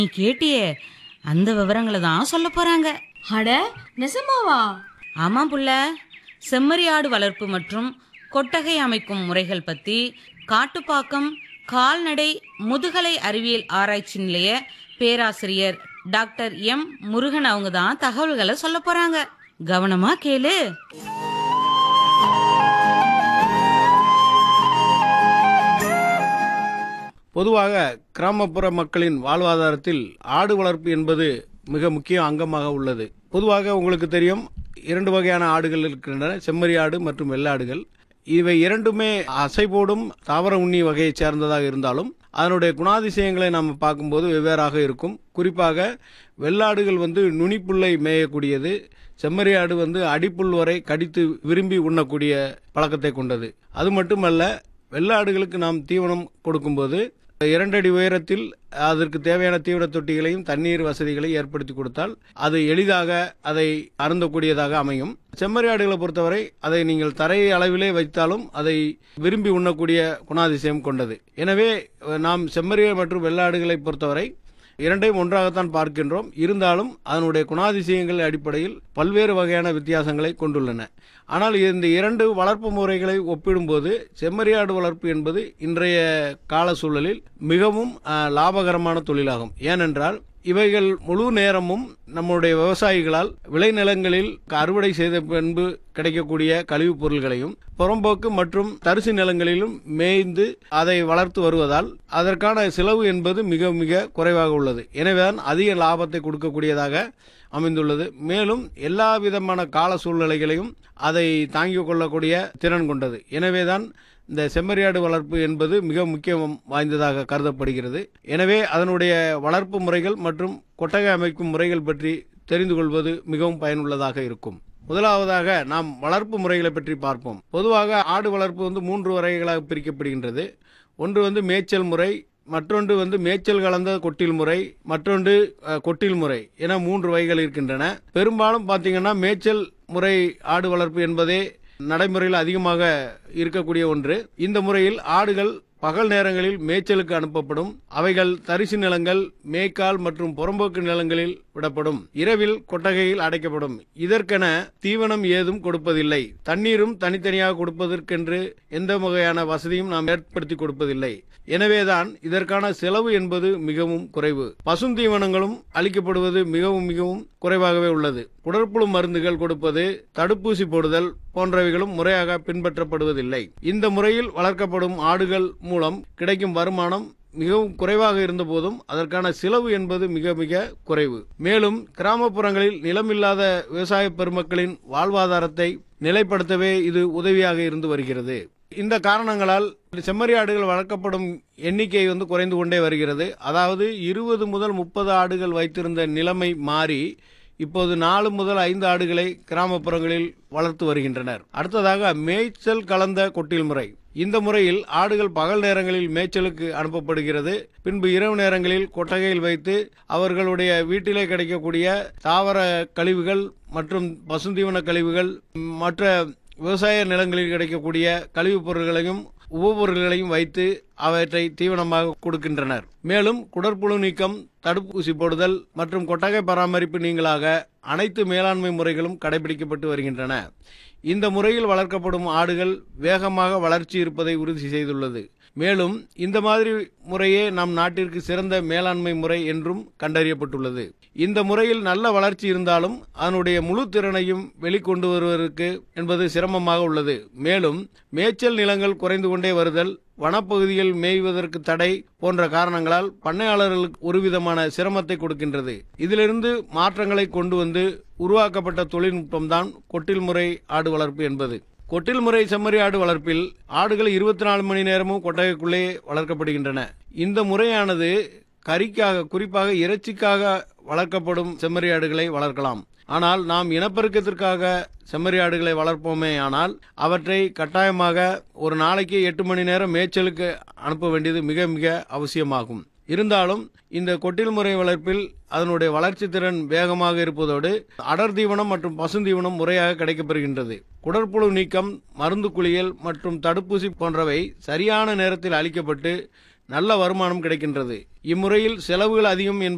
நீ கேட்டியே அந்த விவரங்களை தான் சொல்ல போறாங்க அட நிஜமாவா ஆமாம் புள்ள செம்மறி ஆடு வளர்ப்பு மற்றும் கொட்டகை அமைக்கும் முறைகள் பத்தி காட்டுப்பாக்கம் கால்நடை முதுகலை அறிவியல் ஆராய்ச்சி நிலைய பேராசிரியர் டாக்டர் எம் முருகன் அவங்க தான் தகவல்களை சொல்ல போறாங்க கவனமா கேளு பொதுவாக கிராமப்புற மக்களின் வாழ்வாதாரத்தில் ஆடு வளர்ப்பு என்பது மிக முக்கிய அங்கமாக உள்ளது பொதுவாக உங்களுக்கு தெரியும் இரண்டு வகையான ஆடுகள் இருக்கின்றன செம்மறி ஆடு மற்றும் வெள்ளாடுகள் இவை இரண்டுமே அசைபோடும் தாவர உண்ணி வகையைச் சேர்ந்ததாக இருந்தாலும் அதனுடைய குணாதிசயங்களை நாம் பார்க்கும்போது வெவ்வேறாக இருக்கும் குறிப்பாக வெள்ளாடுகள் வந்து நுனிப்புல்லை மேயக்கூடியது செம்மறி ஆடு வந்து அடிப்புல் வரை கடித்து விரும்பி உண்ணக்கூடிய பழக்கத்தை கொண்டது அது மட்டுமல்ல வெள்ளாடுகளுக்கு நாம் தீவனம் கொடுக்கும்போது இரண்டடி உயரத்தில் அதற்கு தேவையான தீவன தொட்டிகளையும் தண்ணீர் வசதிகளை ஏற்படுத்தி கொடுத்தால் அது எளிதாக அதை அருந்தக்கூடியதாக அமையும் செம்மறி ஆடுகளை பொறுத்தவரை அதை நீங்கள் தரை அளவிலே வைத்தாலும் அதை விரும்பி உண்ணக்கூடிய குணாதிசயம் கொண்டது எனவே நாம் செம்மறி மற்றும் வெள்ளாடுகளை பொறுத்தவரை இரண்டையும் ஒன்றாகத்தான் பார்க்கின்றோம் இருந்தாலும் அதனுடைய குணாதிசயங்கள் அடிப்படையில் பல்வேறு வகையான வித்தியாசங்களை கொண்டுள்ளன ஆனால் இந்த இரண்டு வளர்ப்பு முறைகளை ஒப்பிடும்போது செம்மறியாடு வளர்ப்பு என்பது இன்றைய கால சூழலில் மிகவும் அஹ், லாபகரமான தொழிலாகும் ஏனென்றால் இவைகள் முழு நேரமும் நம்முடைய விவசாயிகளால் விளைநிலங்களில் அறுவடை செய்த பின்பு கிடைக்கக்கூடிய கழிவுப் பொருள்களையும் புறம்போக்கு மற்றும் தரிசு நிலங்களிலும் மேய்ந்து அதை வளர்த்து வருவதால் அதற்கான செலவு என்பது மிக மிக குறைவாக உள்ளது எனவேதான் அதிக லாபத்தை கொடுக்கக்கூடியதாக அமைந்துள்ளது மேலும் எல்லா விதமான கால சூழ்நிலைகளையும் அதை தாங்கிக் கொள்ளக்கூடிய திறன் கொண்டது எனவேதான் இந்த செம்மறியாடு வளர்ப்பு என்பது மிக முக்கியம் வாய்ந்ததாக கருதப்படுகிறது எனவே அதனுடைய வளர்ப்பு முறைகள் மற்றும் கொட்டகை அமைக்கும் முறைகள் பற்றி தெரிந்து கொள்வது மிகவும் பயனுள்ளதாக இருக்கும் முதலாவதாக நாம் வளர்ப்பு முறைகளை பற்றி பார்ப்போம் பொதுவாக ஆடு வளர்ப்பு வந்து மூன்று வகைகளாக பிரிக்கப்படுகின்றது ஒன்று வந்து மேய்ச்சல் முறை மற்றொன்று வந்து மேய்ச்சல் கலந்த கொட்டில் முறை மற்றொன்று அஹ், கொட்டில் முறை என மூன்று வகைகள் இருக்கின்றன பெரும்பாலும் பார்த்தீங்கன்னா மேய்ச்சல் முறை ஆடு வளர்ப்பு என்பதே நடைமுறையில் அதிகமாக இருக்கக்கூடிய ஒன்று இந்த முறையில் ஆடுகள் பகல் நேரங்களில் மேய்ச்சலுக்கு அனுப்பப்படும் அவைகள் தரிசு நிலங்கள் மேய்க்கால் மற்றும் புறம்போக்கு நிலங்களில் விடப்படும் இரவில் கொட்டகையில் அடைக்கப்படும் இதற்கென தீவனம் ஏதும் கொடுப்பதில்லை தண்ணீரும் தனித்தனியாக கொடுப்பதற்கென்று எந்த வகையான வசதியும் நாம் ஏற்படுத்தி கொடுப்பதில்லை எனவேதான் இதற்கான செலவு என்பது மிகவும் குறைவு பசுந்தீவனங்களும் அளிக்கப்படுவது மிகவும் மிகவும் குறைவாகவே உள்ளது குடற்புழு மருந்துகள் கொடுப்பது தடுப்பூசி போடுதல் போன்றவைகளும் முறையாக பின்பற்றப்படுவதில்லை இந்த முறையில் வளர்க்கப்படும் ஆடுகள் மூலம் கிடைக்கும் வருமானம் மிகவும் குறைவாக இருந்தபோதும் அதற்கான செலவு என்பது மிக மிக குறைவு மேலும் கிராமப்புறங்களில் நிலமில்லாத விவசாய பெருமக்களின் வாழ்வாதாரத்தை நிலைப்படுத்தவே இது உதவியாக இருந்து வருகிறது இந்த காரணங்களால் செம்மறி ஆடுகள் வளர்க்கப்படும் எண்ணிக்கை வந்து குறைந்து கொண்டே வருகிறது அதாவது இருபது முதல் முப்பது ஆடுகள் வைத்திருந்த நிலைமை மாறி இப்போது நாலு முதல் ஐந்து ஆடுகளை கிராமப்புறங்களில் வளர்த்து வருகின்றனர் அடுத்ததாக மேய்ச்சல் கலந்த கொட்டில் முறை இந்த முறையில் ஆடுகள் பகல் நேரங்களில் மேய்ச்சலுக்கு அனுப்பப்படுகிறது பின்பு இரவு நேரங்களில் கொட்டகையில் வைத்து அவர்களுடைய வீட்டிலே கிடைக்கக்கூடிய தாவர கழிவுகள் மற்றும் பசுந்தீவன கழிவுகள் மற்ற விவசாய நிலங்களில் கிடைக்கக்கூடிய கழிவுப் பொருட்களையும் உபபொருள்களையும் வைத்து அவற்றை தீவனமாக கொடுக்கின்றனர் மேலும் குடற்புழு நீக்கம் தடுப்பூசி போடுதல் மற்றும் கொட்டகை பராமரிப்பு நீங்களாக அனைத்து மேலாண்மை முறைகளும் கடைபிடிக்கப்பட்டு வருகின்றன இந்த முறையில் வளர்க்கப்படும் ஆடுகள் வேகமாக வளர்ச்சி இருப்பதை உறுதி செய்துள்ளது மேலும் இந்த மாதிரி முறையே நம் நாட்டிற்கு சிறந்த மேலாண்மை முறை என்றும் கண்டறியப்பட்டுள்ளது இந்த முறையில் நல்ல வளர்ச்சி இருந்தாலும் அதனுடைய முழு திறனையும் வெளிக்கொண்டு வருவதற்கு என்பது சிரமமாக உள்ளது மேலும் மேய்ச்சல் நிலங்கள் குறைந்து கொண்டே வருதல் வனப்பகுதிகள் மேய்வதற்கு தடை போன்ற காரணங்களால் பண்ணையாளர்களுக்கு ஒருவிதமான சிரமத்தை கொடுக்கின்றது இதிலிருந்து மாற்றங்களை கொண்டு வந்து உருவாக்கப்பட்ட தொழில்நுட்பம்தான் கொட்டில் முறை ஆடு வளர்ப்பு என்பது கொட்டில் முறை செம்மறி ஆடு வளர்ப்பில் ஆடுகள் இருபத்தி நாலு மணி நேரமும் கொட்டகைக்குள்ளே வளர்க்கப்படுகின்றன இந்த முறையானது கறிக்காக குறிப்பாக இறைச்சிக்காக வளர்க்கப்படும் செம்மறி ஆடுகளை வளர்க்கலாம் ஆனால் நாம் இனப்பெருக்கத்திற்காக செம்மறி ஆடுகளை வளர்ப்போமே ஆனால் அவற்றை கட்டாயமாக ஒரு நாளைக்கு எட்டு மணி நேரம் மேய்ச்சலுக்கு அனுப்ப வேண்டியது மிக மிக அவசியமாகும் இருந்தாலும் இந்த கொட்டில் முறை வளர்ப்பில் அதனுடைய வளர்ச்சி திறன் வேகமாக இருப்பதோடு அடர் தீவனம் மற்றும் பசுந்தீவனம் முறையாக கிடைக்கப்பெறுகின்றது குடற்புழு நீக்கம் மருந்து குளியல் மற்றும் தடுப்பூசி போன்றவை சரியான நேரத்தில் அளிக்கப்பட்டு நல்ல வருமானம் கிடைக்கின்றது இம்முறையில் செலவுகள் அதிகம் என்பது